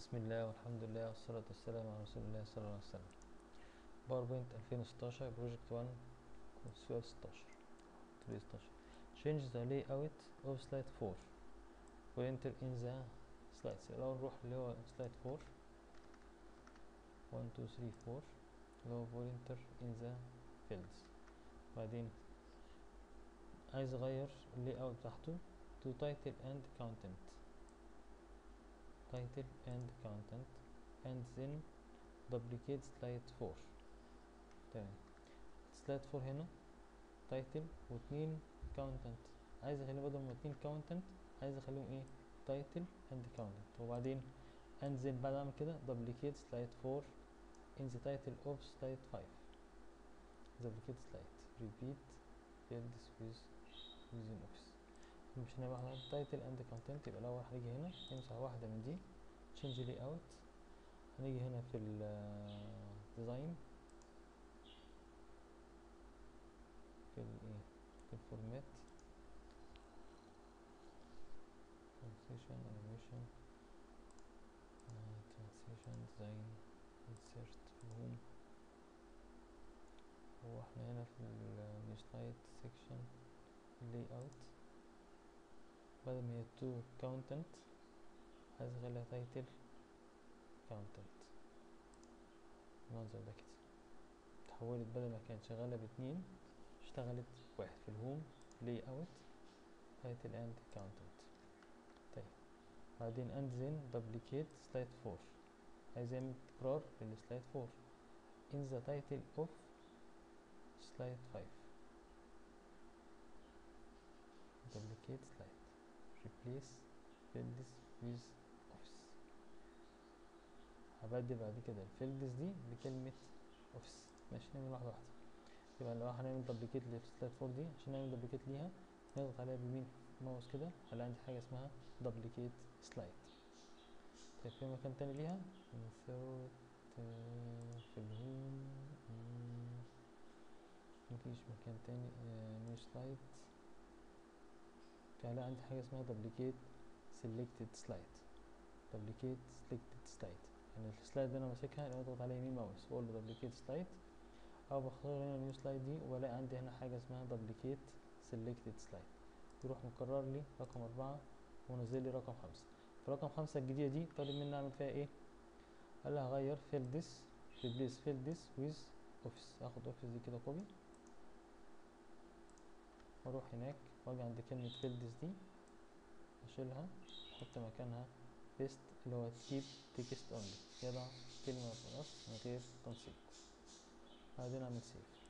بسم الله والحمد لله والصلاة والسلام على رسول الله صلى الله عليه وسلم باوربوينت 2016 بروجكت 1 سؤال 16 تري 16 change the layout of slide 4 و enter in the slides الأول نروح اللي هو slide 4 1 2 3 4 اللي هو enter in the fields بعدين عايز أغير اللي بتاعته to title and content title and content and then duplicate slide 4 تمام slide 4 هنا title واتنين content عايز اخليه بدل ما اتنين content عايز اخليهم ايه title and content وبعدين and then بعد ما اعمل كده duplicate slide 4 in the title of slide 5 duplicate slide repeat fields with using office مش هنا واحدة title and content يبقى الأول هنيجي هنا نمسح واحدة من دي change layout هنيجي هنا في ال design في ال ايه في الفورمات transition animation transition design insert في الهوم هو احنا هنا في ال slide section layout بدل ما هي to content عايز اخليها title content المنظر ده كده اتحولت بدل ما كانت شغالة باتنين اشتغلت واحد في الهوم layout title and content طيب بعدين and then duplicate slide 4 عايز اعمل تكرار للسلايد 4 in the title of slide 5 duplicate slide replace fields with office هبدل بعد كده الفيلدز دي بكلمة office ماشي نعمل واحدة واحدة يبقى لو هنعمل دبليكيت للسلايد 4 دي عشان نعمل دبليكيت ليها نضغط عليها باليمين ماوس كده هلاقي عندي حاجة اسمها دبليكيت سلايد طيب في مكان تاني ليها insert في الهوم مفيش مكان تاني نيو سلايد فهلاقي عندي حاجة اسمها duplicate selected slide duplicate selected slide يعني السلايد اللي انا ماسكها اللي اضغط عليه يمين ماوس واقول له duplicate slide او بختار هنا نيو سلايد دي والاقي عندي هنا حاجة اسمها duplicate selected slide يروح مكرر لي رقم أربعة ونزل لي رقم خمسة في رقم خمسة الجديدة دي طالب مني اعمل فيها ايه قال لي هغير fields replace fields with office اخد office دي كده كوبي واروح هناك واجي عند كلمة fields دي اشيلها احط مكانها paste اللي هو keep text only يضع كلمة بس من غير تنسيق بعدين اعمل save